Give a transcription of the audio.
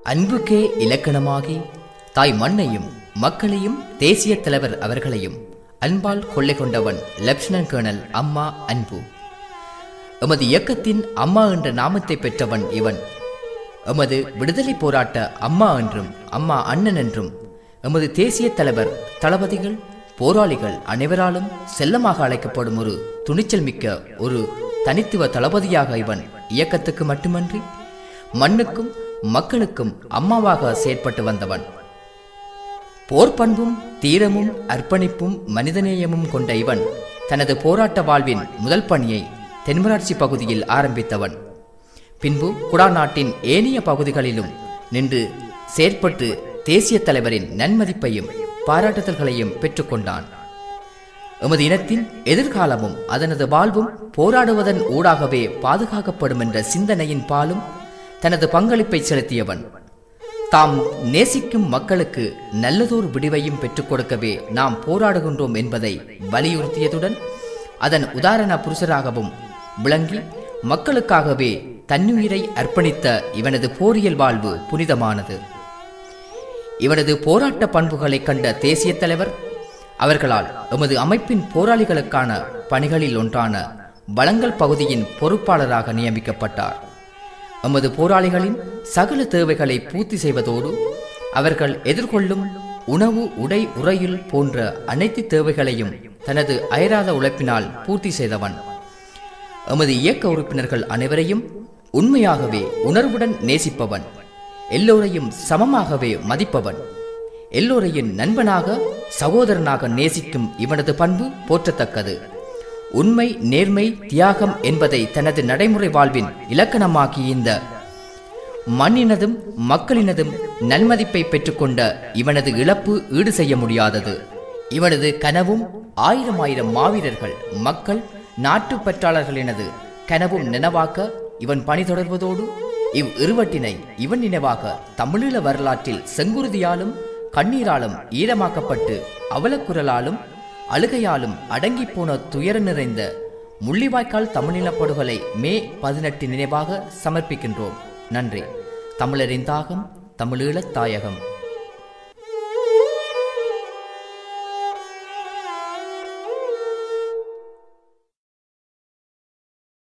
அன்புக்கே இலக்கணமாகி தாய் மண்ணையும் மக்களையும் தேசிய தலைவர் அவர்களையும் அன்பால் கொள்ளை கொண்டவன் லெப்டினன்ட் கர்னல் அம்மா அன்பு எமது இயக்கத்தின் அம்மா என்ற நாமத்தை பெற்றவன் இவன் எமது விடுதலை போராட்ட அம்மா என்றும் அம்மா அண்ணன் என்றும் எமது தேசிய தலைவர் தளபதிகள் போராளிகள் அனைவராலும் செல்லமாக அழைக்கப்படும் ஒரு துணிச்சல் மிக்க ஒரு தனித்துவ தளபதியாக இவன் இயக்கத்துக்கு மட்டுமன்றி மண்ணுக்கும் மக்களுக்கும் அம்மாவாக செயற்பட்டு வந்தவன் போர் பண்பும் தீரமும் அர்ப்பணிப்பும் மனிதநேயமும் கொண்ட இவன் தனது போராட்ட வாழ்வின் முதல் பணியை தென்மராட்சி பகுதியில் ஆரம்பித்தவன் பின்பு குடாநாட்டின் ஏனைய பகுதிகளிலும் நின்று செயற்பட்டு தேசிய தலைவரின் நன்மதிப்பையும் பாராட்டுதல்களையும் பெற்றுக்கொண்டான் எமது இனத்தின் எதிர்காலமும் அதனது வாழ்வும் போராடுவதன் ஊடாகவே பாதுகாக்கப்படும் என்ற சிந்தனையின் பாலும் தனது பங்களிப்பை செலுத்தியவன் தாம் நேசிக்கும் மக்களுக்கு நல்லதொரு விடிவையும் பெற்றுக் கொடுக்கவே நாம் போராடுகின்றோம் என்பதை வலியுறுத்தியதுடன் அதன் உதாரண புருஷராகவும் விளங்கி மக்களுக்காகவே தன்னுயிரை அர்ப்பணித்த இவனது போரியல் வாழ்வு புனிதமானது இவனது போராட்ட பண்புகளை கண்ட தேசிய தலைவர் அவர்களால் எமது அமைப்பின் போராளிகளுக்கான பணிகளில் ஒன்றான வளங்கள் பகுதியின் பொறுப்பாளராக நியமிக்கப்பட்டார் எமது போராளிகளின் சகல தேவைகளை பூர்த்தி செய்வதோடு அவர்கள் எதிர்கொள்ளும் உணவு உடை உறையுள் போன்ற அனைத்து தேவைகளையும் தனது அயராத உழைப்பினால் பூர்த்தி செய்தவன் எமது இயக்க உறுப்பினர்கள் அனைவரையும் உண்மையாகவே உணர்வுடன் நேசிப்பவன் எல்லோரையும் சமமாகவே மதிப்பவன் எல்லோரையும் நண்பனாக சகோதரனாக நேசிக்கும் இவனது பண்பு போற்றத்தக்கது உண்மை நேர்மை தியாகம் என்பதை தனது நடைமுறை வாழ்வின் இலக்கணமாக்கிய இந்த மண்ணினதும் மக்களினதும் நன்மதிப்பை பெற்றுக்கொண்ட இவனது இழப்பு ஈடு செய்ய முடியாதது இவனது கனவும் ஆயிரம் ஆயிரம் மாவீரர்கள் மக்கள் நாட்டுப்பற்றாளர்களினது கனவும் நினைவாக்க இவன் பணி தொடர்வதோடு இவ் இருவட்டினை இவன் நினைவாக தமிழீழ வரலாற்றில் செங்குருதியாலும் கண்ணீராலும் ஈரமாக்கப்பட்டு அவலக்குரலாலும் அழுகையாலும் அடங்கிப் போன துயர நிறைந்த முள்ளிவாய்க்கால் தமிழினப்படுகொலை மே பதினெட்டு நினைவாக சமர்ப்பிக்கின்றோம் நன்றி தமிழரின் தாகம் தமிழீழத் தாயகம்